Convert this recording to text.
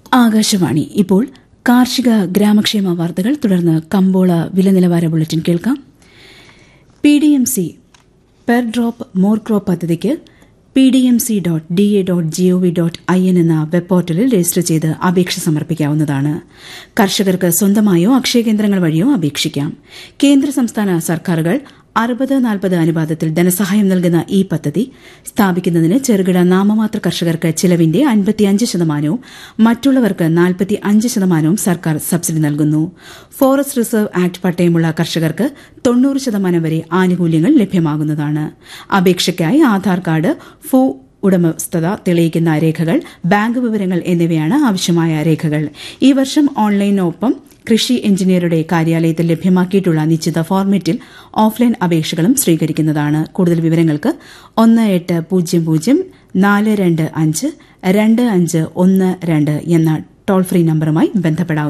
ആകാശവാണി ഇപ്പോൾ കാർഷിക ഗ്രാമക്ഷേമ വാർത്തകൾ തുടർന്ന് കമ്പോള വില നിലവാര ബുള്ളറ്റിൻ കേൾക്കാം P D M C per drop more crop പദ്ധതിക്ക് P D M C dot D A dot G O V dot I N എന്ന വെബ് പോർട്ടലിൽ രജിസ്റ്റർ ചെയ്ത് അപേക്ഷ സമർപ്പിക്കാവുന്നതാണ് കർഷകർക്ക് സ്വന്തമായോ അക്ഷയ കേന്ദ്രങ്ങൾ വഴിയോ അപേക്ഷിക്കാം കേന്ദ്ര സംസ്ഥാന സർക്കാരുകൾ അറുപത് നാൽപ്പത് അനുപാതത്തിൽ ധനസഹായം നൽകുന്ന ഈ പദ്ധതി സ്ഥാപിക്കുന്നതിന് ചെറുകിട നാമമാത്ര കർഷകർക്ക് ചിലവിന്റെ അൻപത്തിയഞ്ച് ശതമാനവും മറ്റുള്ളവർക്ക് നാൽപ്പത്തി അഞ്ച് ശതമാനവും സർക്കാർ സബ്സിഡി നൽകുന്നു ഫോറസ്റ്റ് റിസർവ് ആക്ട് പട്ടയമുള്ള കർഷകർക്ക് തൊണ്ണൂറ് ശതമാനം വരെ ആനുകൂല്യങ്ങൾ ലഭ്യമാകുന്നതാണ് അപേക്ഷയ്ക്കായി ആധാർ കാർഡ് ഫോ ഉടമസ്ഥത തെളിയിക്കുന്ന രേഖകൾ ബാങ്ക് വിവരങ്ങൾ എന്നിവയാണ് ആവശ്യമായ രേഖകൾ ഈ വർഷം ഓൺലൈനൊപ്പം കൃഷി എഞ്ചിനീയറുടെ കാര്യാലയത്തിൽ ലഭ്യമാക്കിയിട്ടുള്ള നിശ്ചിത ഫോർമാറ്റിൽ ഓഫ്ലൈൻ അപേക്ഷകളും സ്വീകരിക്കുന്നതാണ് കൂടുതൽ വിവരങ്ങൾക്ക് ഒന്ന് എട്ട് പൂജ്യം പൂജ്യം നാല് രണ്ട് അഞ്ച് രണ്ട് അഞ്ച് ഒന്ന് രണ്ട് എന്ന ടോൾ ഫ്രീ നമ്പറുമായി ബന്ധപ്പെടാവുന്നതാണ്